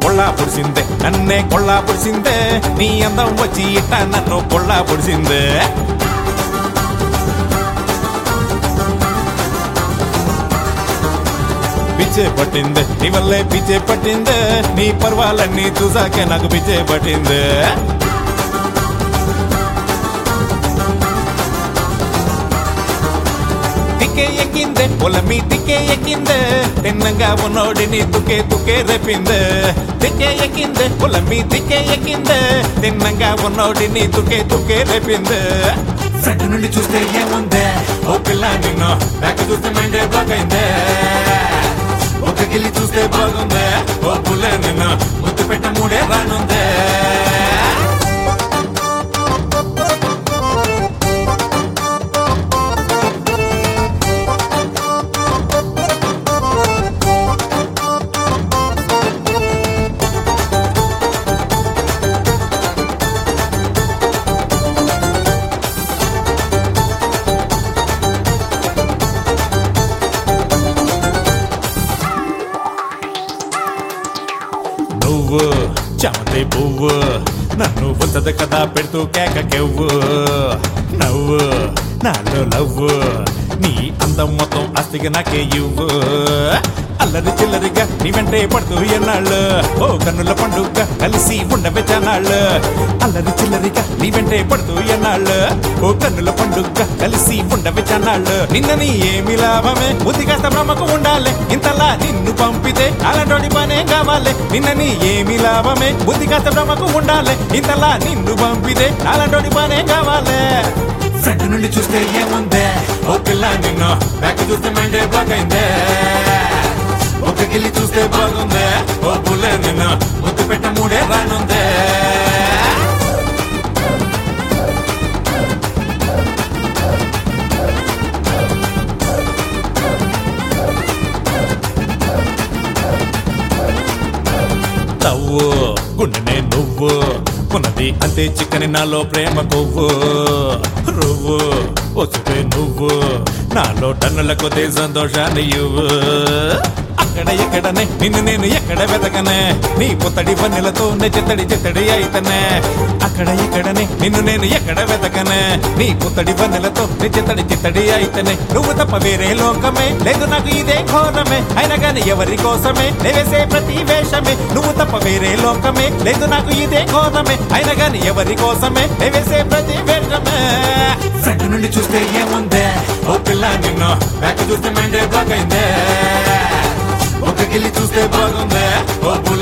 కొళ్ళా పొడిసిందే నన్నే కొళ్ళా పొడిసిందే నీ అందం వచ్చి ఇట్ట నన్ను కొళ్ళా పొడిసిందే పిచ్చే పట్టిందే నీ వల్లే పిచ్చే పట్టిందే నీ పర్వాలన్నీ చూసాకే నాకు పిచ్చే పట్టిందే తిక్కే ఎక్కిందే పొలమి తిక్కే ఎక్కిందే తిన్నంగా ఉన్నోడిని తుకే తుకే రేపిందే తిక్కే ఎక్కిందే పొలమి తిక్కే ఎక్కిందే తిన్నంగా ఉన్నోడిని తుకే తుకే రేపిందే ఫ్రంట్ నుండి చూస్తే ఏముందే ఓ పిల్ల నిన్ను బ్యాక్ చూస్తే మైండే బాగైందే ఒక గిల్లి చూస్తే బాగుందే ఓ పుల్ల నిన్ను ముద్దు పెట్ట మూడే రానుందే నువ్వు చెమటి పువ్వు నన్ను ఉంచదు కదా పెడుతూ కేక కెవ్వు నవ్వు నాలో లవ్వు నీ అందం మొత్తం అస్తికి నాకే ఇవ్వు అల్లరి చిల్లరిగా నీ వెంటే పడుతూ ఎన్నాళ్ళు ఓ కన్నుల పండుగ కలిసి ఉండవే చానాళ్ళు అల్లరి చిల్లరిగా నీ వెంటే పడుతూ ఎన్నాళ్ళు ఓ కన్నుల పండుగ కలిసి ఉండవే చానాళ్ళు నిన్నని ఏమి లాభమే బుద్ధి కాస్త బ్రహ్మకు ఉండాలి ఇంతలా నిన్ను పంపితే అలాంటి పనే కావాలి నిన్నని ఏమి లాభమే బుద్ధి కాస్త బ్రహ్మకు ఉండాలి ఇంతలా నిన్ను పంపితే అలాంటి పనే కావాలి ఫ్రంట్ నుండి చూస్తే ఏముందే ఓ పిల్ల నిన్ను బ్యాక్ చూస్తే మైండే బాగైందే ఒక గిల్లి చూస్తే బాగుందే ఓ పుల్ల నిన్ను ముద్దు పెట్ట మూడే రానుందే నవ్వు గుండెనే నువ్వు ఉన్నది అంతే చిక్కని నాలో ప్రేమ కొవ్వు రువ్వు వస్తే నువ్వు నాలో టన్నుల కొద్ది సంతోషాన్ని ఇవ్వు అక్కడ ఎక్కడనే నిన్ను నేను ఎక్కడ వెతకనే నీ పుత్తడి పన్నెలతో చెత్తడి చెత్తడి అయితనే అక్కడ ఎక్కడనే నిన్ను నేను ఎక్కడ వెతకనే నీ పుత్తడి పన్నెలతో చెత్తడి చెత్తడి అయితనే నువ్వు తప్ప వేరే లోకమే లేదు నాకు ఇదే ఘోరమే అయినా గాని ఎవరి కోసమే నేవేసే ప్రతి వేషమే నువ్వు తప్ప వేరే లోకమే లేదు నాకు ఇదే ఘోరమే అయినా గాని ఎవరి కోసమే నేవేసే ప్రతి వేషమే ఫ్రంట్ నుండి చూస్తే ఏముందే ఓ పిల్ల నిన్ను బ్యాక్ చూస్తే మైండే బాగైందే ఒక గిల్లి చూస్తే బాగుందే ఓ పుల్ల